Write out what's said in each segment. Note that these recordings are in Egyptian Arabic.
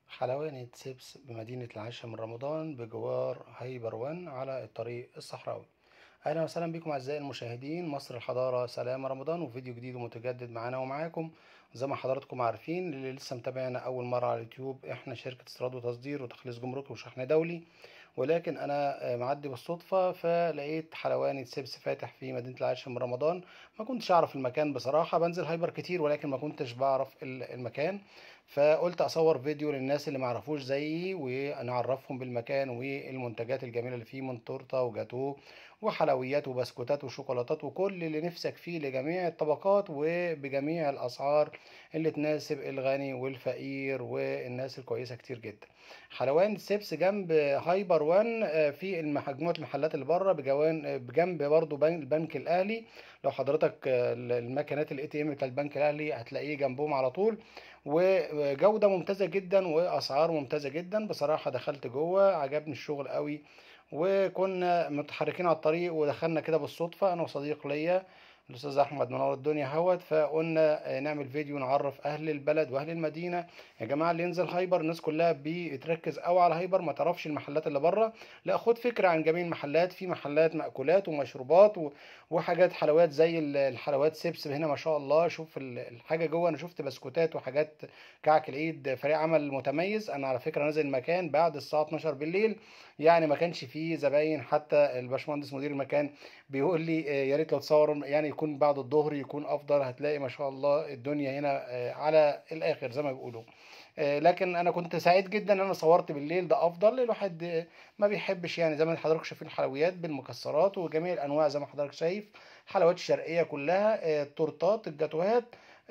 حلواني سبس بمدينة العاشر من رمضان بجوار هايبر ون على الطريق الصحراوي أهلا وسهلا بكم أعزائي المشاهدين مصر الحضارة سلام رمضان وفيديو جديد ومتجدد معانا ومعاكم زي ما حضراتكم عارفين اللي لسه متابعنا أول مرة على اليوتيوب إحنا شركة استيراد وتصدير وتخليص جمركي وشحن دولي ولكن أنا معدي بالصدفة فلقيت حلواني سبس فاتح في مدينة العاشر من رمضان ما كنتش أعرف المكان بصراحة بنزل هايبر كتير ولكن ما كنتش بعرف المكان فقلت اصور فيديو للناس اللي معرفوش زيي ونعرفهم بالمكان والمنتجات الجميله اللي فيه من تورته وجاتوه وحلويات وبسكوتات وشوكولاتات وكل اللي نفسك فيه لجميع الطبقات وبجميع الاسعار اللي تناسب الغني والفقير والناس الكويسه كتير جدا حلوان سيبس جنب هايبر وان في مجموعه المحلات اللي بره بجوان بجنب برضو البنك الاهلي لو حضرتك المكنات الاي تي ام بتاع البنك الاهلي هتلاقيه جنبهم على طول وجوده ممتازه جدا واسعار ممتازه جدا بصراحه دخلت جوه عجبني الشغل قوي وكنا متحركين على الطريق ودخلنا كده بالصدفه انا وصديق ليا الاستاذ احمد منور الدنيا هوت فقلنا نعمل فيديو نعرف اهل البلد واهل المدينه يا جماعه اللي ينزل هايبر الناس كلها بتركز قوي على هايبر ما تعرفش المحلات اللي بره لا خد فكره عن جميع المحلات في محلات مأكولات ومشروبات وحاجات حلويات زي الحلويات سيبس هنا ما شاء الله شوف الحاجه جوه انا شفت بسكوتات وحاجات كعك العيد فريق عمل متميز انا على فكره نازل المكان بعد الساعه 12 بالليل يعني ما كانش فيه زباين حتى الباشمهندس مدير المكان بيقول لي يا ريت لو تصور يعني يكون بعد الظهر يكون افضل هتلاقي ما شاء الله الدنيا هنا على الاخر زي ما بيقولوا لكن انا كنت سعيد جدا ان انا صورت بالليل ده افضل الواحد ما بيحبش يعني زي ما حضرتك شايفين الحلويات بالمكسرات وجميع الانواع زي ما حضرتك شايف حلويات الشرقيه كلها التورتات الجاتوهات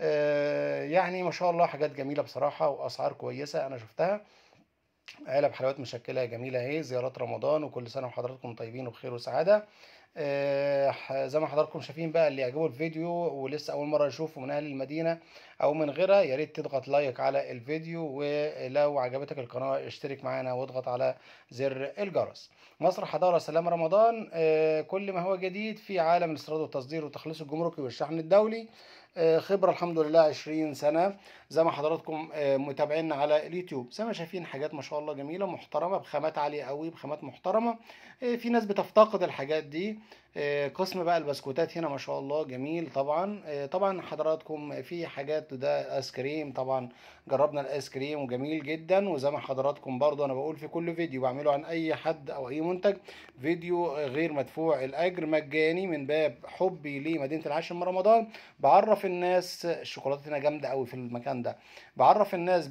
يعني ما شاء الله حاجات جميله بصراحه واسعار كويسه انا شفتها علب حلويات مشكله جميله اهي زيارات رمضان وكل سنه وحضراتكم طيبين وبخير وسعاده آه زي ما حضراتكم شايفين بقى اللي يعجبه الفيديو ولسه اول مره يشوفه من اهل المدينه او من غيرها يا ريت تضغط لايك على الفيديو ولو عجبتك القناه اشترك معانا واضغط على زر الجرس مصر حضاره سلام رمضان آه كل ما هو جديد في عالم الاستيراد والتصدير والتخليص الجمركي والشحن الدولي خبرة الحمد لله 20 سنة زي ما حضراتكم متابعينا على اليوتيوب زي ما شايفين حاجات ما شاء الله جميلة محترمة بخامات عالية قوي بخامات محترمة في ناس بتفتقد الحاجات دي قسم بقى البسكوتات هنا ما شاء الله جميل طبعا طبعا حضراتكم في حاجات ده ايس كريم طبعا جربنا الايس كريم وجميل جدا وزي ما حضراتكم برضو انا بقول في كل فيديو بعمله عن اي حد او اي منتج فيديو غير مدفوع الاجر مجاني من باب حبي لمدينه العاشر من رمضان بعرف الناس الشوكولاتات هنا جامده قوي في المكان ده بعرف الناس ب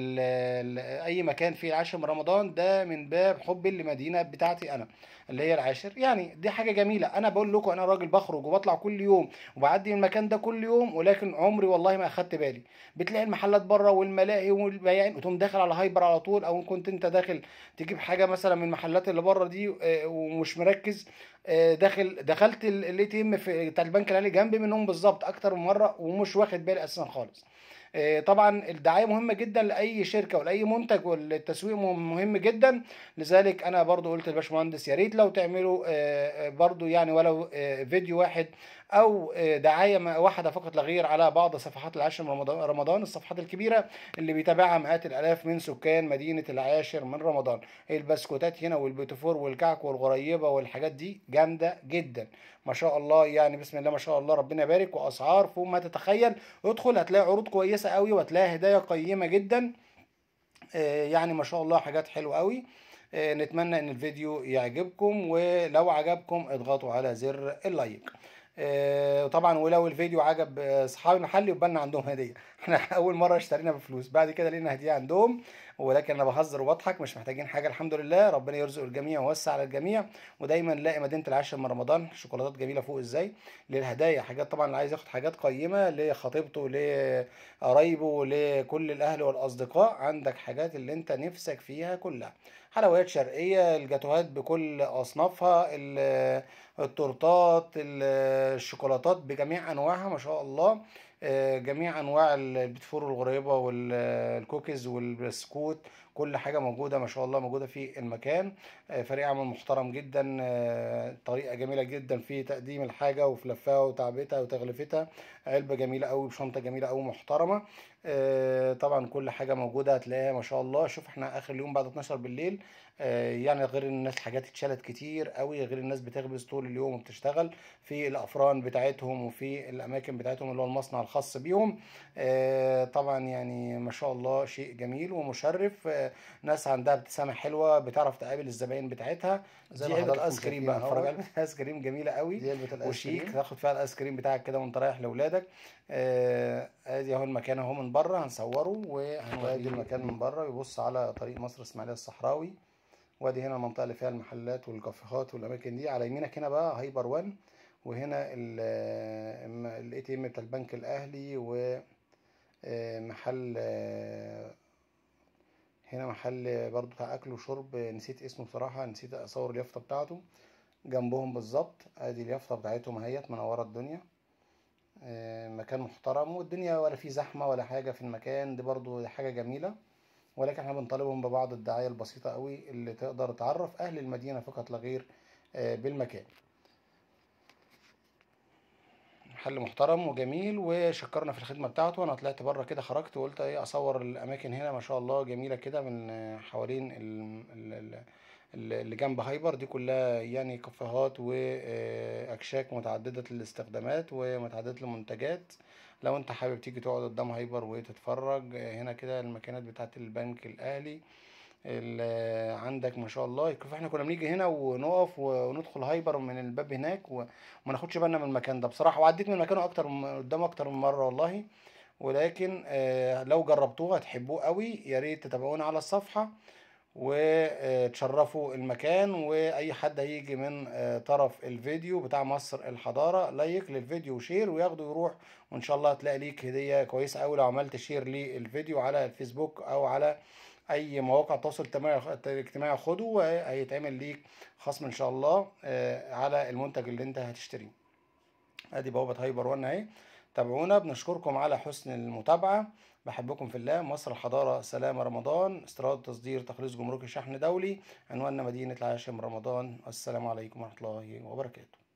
اي مكان فيه العاشر من رمضان ده من باب حبي للمدينه بتاعتي انا اللي هي العاشر يعني دي حاجه جميله انا بقول لكم انا راجل بخرج وبطلع كل يوم وبعدي من المكان ده كل يوم ولكن عمري والله ما اخدت بالي بتلاقي المحلات بره والملاهي والبياعين وتقوم داخل على هايبر على طول او كنت انت داخل تجيب حاجه مثلا من المحلات اللي بره دي ومش مركز داخل دخلت الاي تي ام بتاع البنك الاهلي جنبي منهم بالظبط اكتر من مره ومش واخد بالي اساسا خالص طبعا الدعايه مهمه جدا لاي شركه ولاي منتج والتسويق مهم جدا لذلك انا برضو قلت للباشمهندس يا ريت لو تعملوا برضو يعني ولو فيديو واحد او دعايه واحده فقط لا غير على بعض صفحات العاشر من رمضان الصفحات الكبيره اللي بيتابعها مئات الالاف من سكان مدينه العاشر من رمضان البسكوتات هنا والبيتفور والكعك والغريبه والحاجات دي جامده جدا ما شاء الله يعني بسم الله ما شاء الله ربنا يبارك واسعار فوق ما تتخيل ادخل هتلاقي عروض كويسه قوي وهتلاقي هدايا قيمه جدا يعني ما شاء الله حاجات حلوه قوي نتمنى ان الفيديو يعجبكم ولو عجبكم اضغطوا على زر اللايك طبعا ولو الفيديو عجب اصحاب المحل يبقى لنا عندهم هديه احنا اول مره اشترينا بفلوس بعد كده لقينا هديه عندهم ولكن انا بهزر وبضحك مش محتاجين حاجه الحمد لله ربنا يرزق الجميع ويوسع على الجميع ودايما نلاقي مدينه العاشر من رمضان شوكولاتات جميله فوق ازاي للهدايا حاجات طبعا اللي عايز ياخد حاجات قيمه لخطيبته لقرايبه لكل الاهل والاصدقاء عندك حاجات اللي انت نفسك فيها كلها حلويات شرقيه الجاتوهات بكل اصنافها التورتات الشوكولاتات بجميع انواعها ما شاء الله جميع انواع البيتفور والغريبه والكوكيز والبسكوت كل حاجه موجوده ما شاء الله موجوده في المكان فريق عمل محترم جدا طريقه جميله جدا في تقديم الحاجه وفي لفها وتعبئتها وتغلفتها علبه جميله قوي بشنطه جميله قوي محترمه آه، طبعا كل حاجه موجوده هتلاقيها ما شاء الله شوف احنا اخر اليوم بعد 12 بالليل آه، يعني غير الناس حاجات اتشالت كتير قوي غير الناس بتخبز طول اليوم وبتشتغل في الافران بتاعتهم وفي الاماكن بتاعتهم اللي هو المصنع الخاص بيهم آه، طبعا يعني ما شاء الله شيء جميل ومشرف آه، ناس عندها ابتسامه حلوه بتعرف تقابل الزباين بتاعتها زي دي ما علبه حضراتكم الايس كريم بقى شايفين اتفرج اهوت. علبه الايس كريم جميله قوي دي علبه الايس وشيك كريم تاخد فيها الايس كريم بتاعك كده وانت رايح لاولادك آه، ادي اهو المكان اهو من بره هنصوره وادي وهنوريه المكان من بره يبص على طريق مصر اسماعيليه الصحراوي وادي هنا المنطقه اللي فيها المحلات والكافيهات والاماكن دي على يمينك هنا بقى هايبر وان وهنا الاي تي ام بتاع البنك الاهلي ومحل هنا محل برضو بتاع اكل وشرب نسيت اسمه بصراحه نسيت اصور اليافطه بتاعته جنبهم بالظبط ادي اليافطه بتاعتهم اهيت منوره الدنيا آه، مكان محترم والدنيا ولا فيه زحمه ولا حاجه في المكان دي برضو حاجه جميله ولكن احنا بنطالبهم ببعض الدعايه البسيطه قوي اللي تقدر تعرف اهل المدينه فقط لا غير آه، بالمكان محل محترم وجميل وشكرنا في الخدمه بتاعته انا طلعت بره كده خرجت وقلت ايه اصور الاماكن هنا ما شاء الله جميله كده من آه، حوالين ال- ال- ال- ال- اللي جنب هايبر دي كلها يعني كافيهات واكشاك متعدده الاستخدامات ومتعدده المنتجات لو انت حابب تيجي تقعد قدام هايبر وتتفرج آه، هنا كده المكانات بتاعت البنك الاهلي ال- عندك ما شاء الله شوف احنا كنا بنيجي هنا ونقف وندخل هايبر من الباب هناك وما ناخدش بالنا من المكان ده بصراحة وعديت من مكانه اكتر من قدامه اكتر من مرة والله ولكن آه، لو جربتوه هتحبوه قوي يا ريت تتابعونا على الصفحة وتشرفوا المكان واي حد هيجي من آه، طرف الفيديو بتاع مصر الحضارة لايك للفيديو وشير وياخده يروح وان شاء الله هتلاقي ليك هدية كويسة قوي لو عملت شير للفيديو على الفيسبوك او على اي مواقع التواصل الاجتماعي الاجتماعي خده وهيتعمل ليك خصم ان شاء الله آه، على المنتج اللي انت هتشتريه ادي بوابة هايبر وان اهي تابعونا بنشكركم على حسن المتابعة بحبكم في الله مصر الحضارة سلام رمضان استيراد تصدير تخليص جمركي شحن دولي عنواننا مدينة العاشر من رمضان السلام عليكم ورحمة الله وبركاته